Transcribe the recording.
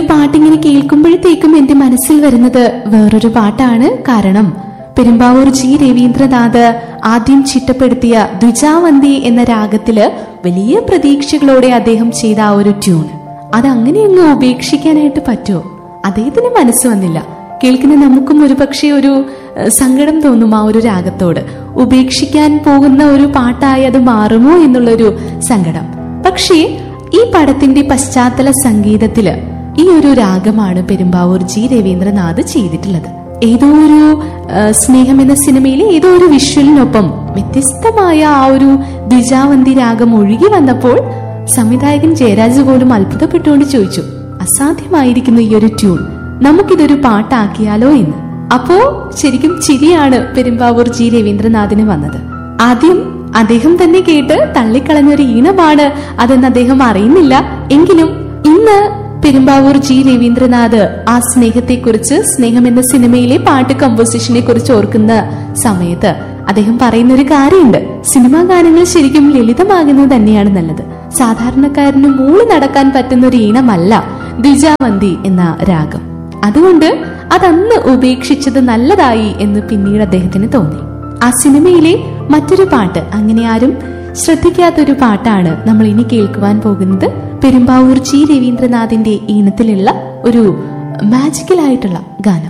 ഒരു പാട്ടിങ്ങനെ കേൾക്കുമ്പോഴത്തേക്കും എന്റെ മനസ്സിൽ വരുന്നത് വേറൊരു പാട്ടാണ് കാരണം പെരുമ്പാവൂർ ജി രവീന്ദ്രനാഥ് ആദ്യം ചിട്ടപ്പെടുത്തിയ ദ്വിജാവന്തി എന്ന രാഗത്തില് വലിയ പ്രതീക്ഷകളോടെ അദ്ദേഹം ചെയ്ത ആ ഒരു ട്യൂൺ അത് അങ്ങനെ അങ്ങ് ഉപേക്ഷിക്കാനായിട്ട് പറ്റുമോ അദ്ദേഹത്തിന് മനസ്സ് വന്നില്ല കേൾക്കുന്ന നമുക്കും ഒരു പക്ഷേ ഒരു ഏഹ്, സങ്കടം തോന്നും ആ ഒരു രാഗത്തോട് ഉപേക്ഷിക്കാൻ പോകുന്ന ഒരു പാട്ടായി അത് മാറുമോ എന്നുള്ളൊരു സങ്കടം പക്ഷേ ഈ പടത്തിന്റെ പശ്ചാത്തല സംഗീതത്തില് ഈ ഒരു രാഗമാണ് പെരുമ്പാവൂർ ജി രവീന്ദ്രനാഥ് ചെയ്തിട്ടുള്ളത് ഏതോ ഒരു ആ, സ്നേഹം എന്ന സിനിമയിലെ ഏതോ ഒരു വിഷ്വലിനൊപ്പം വ്യത്യസ്തമായ ആ ഒരു ദ്വിജാവന്തി രാഗം ഒഴുകി വന്നപ്പോൾ സംവിധായകൻ ജയരാജ് പോലും അത്ഭുതപ്പെട്ടുകൊണ്ട് ചോദിച്ചു അസാധ്യമായിരിക്കുന്ന ഈ ഒരു ട്യൂൺ നമുക്കിതൊരു പാട്ടാക്കിയാലോ എന്ന് അപ്പോ ശരിക്കും ചിരിയാണ് പെരുമ്പാവൂർ ജി രവീന്ദ്രനാഥിന് വന്നത് ആദ്യം അദ്ദേഹം തന്നെ കേട്ട് തള്ളിക്കളഞ്ഞൊരു ഈണമാണ് അതെന്ന് അദ്ദേഹം അറിയുന്നില്ല എങ്കിലും ഇന്ന് പെരുമ്പാവൂർ ജി രവീന്ദ്രനാഥ് ആ സ്നേഹത്തെക്കുറിച്ച് സ്നേഹം എന്ന സിനിമയിലെ പാട്ട് കമ്പോസിഷനെ കുറിച്ച് ഓർക്കുന്ന സമയത്ത് അദ്ദേഹം പറയുന്ന ഒരു കാര്യമുണ്ട് സിനിമാ ഗാനങ്ങൾ ശരിക്കും ലളിതമാകുന്നത് തന്നെയാണ് നല്ലത് സാധാരണക്കാരന് മൂളി നടക്കാൻ പറ്റുന്ന ഒരു ഈണമല്ല ദ്വിജാവന്തി എന്ന രാഗം അതുകൊണ്ട് അതന്ന് ഉപേക്ഷിച്ചത് നല്ലതായി എന്ന് പിന്നീട് അദ്ദേഹത്തിന് തോന്നി ആ സിനിമയിലെ മറ്റൊരു പാട്ട് അങ്ങനെ ആരും ശ്രദ്ധിക്കാത്തൊരു പാട്ടാണ് നമ്മൾ ഇനി കേൾക്കുവാൻ പോകുന്നത് പെരുമ്പാവൂർ ജി രവീന്ദ്രനാഥിന്റെ ഈണത്തിലുള്ള ഒരു മാജിക്കൽ ആയിട്ടുള്ള ഗാനം